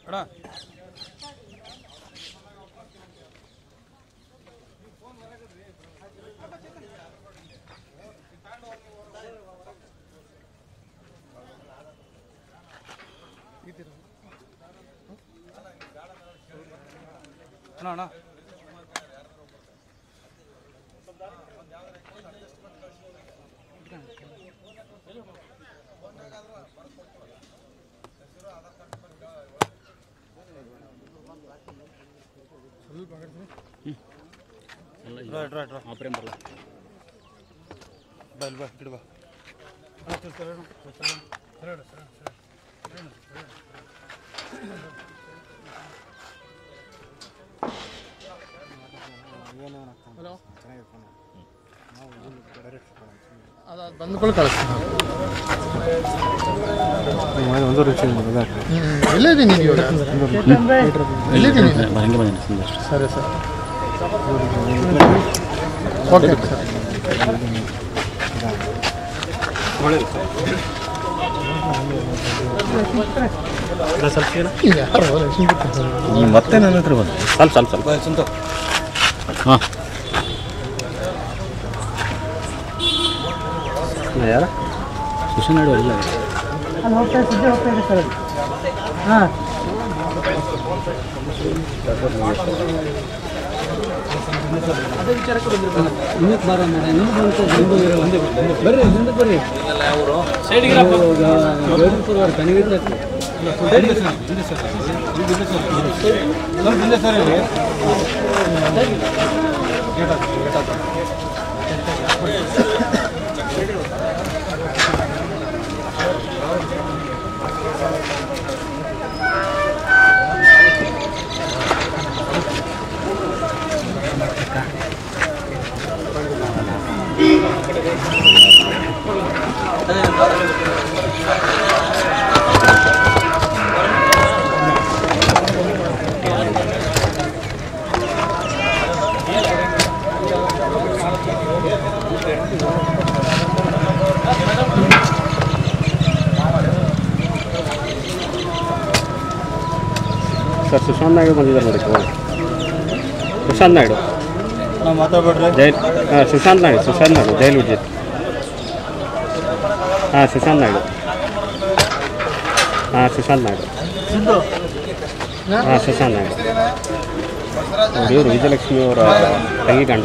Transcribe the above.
ಅಣ್ಣ ಅಣ್ಣ ಅಣ್ಣ ರೈಟ್ ರೈಟ್ ರೈಟ್ ಆಪ್ರೇಮ್ ಬರಲ್ಲ ಬಾ ಇಲ್ಲಿ ಬಾ ಇಡು ಬಾ ಅಣ್ಣ ತಿರ್ಸ್ತಾರೆ ಅಣ್ಣ ತಿರ್ಸ್ತಾರೆ ಅಣ್ಣ. ಸರಿ ಅಣ್ಣ, ಸರಿ ಅಣ್ಣ, ಸರಿ ಅಣ್ಣ. ಸರಿ ಅಣ್ಣ, ಸರಿ ಅಣ್ಣ. ಅದು ಬಂದ್ಕೊಳ್ಳಿ ಕಳಿಸ್ತೀನಿ ಒಂದು ರುಚಿ ಎಲ್ಲಿದ್ದೀನಿ ನೀವು ಇವಾಗ ಎಲ್ಲಿದ್ದೀನಿ ಹಂಗೆ ಬಂದೇನೆ ಸುಂದರ್ ಸರಿ ಸರ್ ಓಕೆ ಸರ್ ಯಾರು ಲಕ್ಷ್ಮೀ ನೀವು ಮತ್ತೆ ನನ್ನ ಹತ್ರ ಬಂದು ಸ್ವಲ್ಪ ಸ್ವಲ್ಪ ಸ್ವಲ್ಪ ಬಾ ಸುಂತ ಹಾಂ ಯಾರ ಸುಶಾನ್ ನಾಯ್ಡು ಇಲ್ಲ ಸ್ವಲ್ಪ ಹಿಂದೆ ಸರಿ ಇರಿ. ಸರ್ ಸುಶಾಂತ್ ನಾಯ್ಡು ಬಂದಿದ್ದಾರೆ ನೋಡಿ ಫೋನ್ ಸುಶಾಂತ್ ನಾಯ್ಡು ಅಣ್ಣ ಮಾತಾಡ್ಬೇಡ್ರಿ ಜೈಲ್ ಹಾಂ ಸುಶಾಂತ್ ನಾಯ್ಡು ಸುಶಾಂತ್ ನಾಯ್ಡು ಜೈಲ್ ವಿಜಯ್ ಹಾಂ ಸುಶಾಂತ್ ನಾಯ್ಡು ಹಾಂ ಸುಶಾಂತ್ ನಾಯ್ಡು ಹಾಂ ಸುಶಾಂತ್ ನಾಯ್ಡು ಇವರು ವಿಜಯಲಕ್ಷ್ಮಿ ಅವರ ತಂಗಿ ಗಂಡ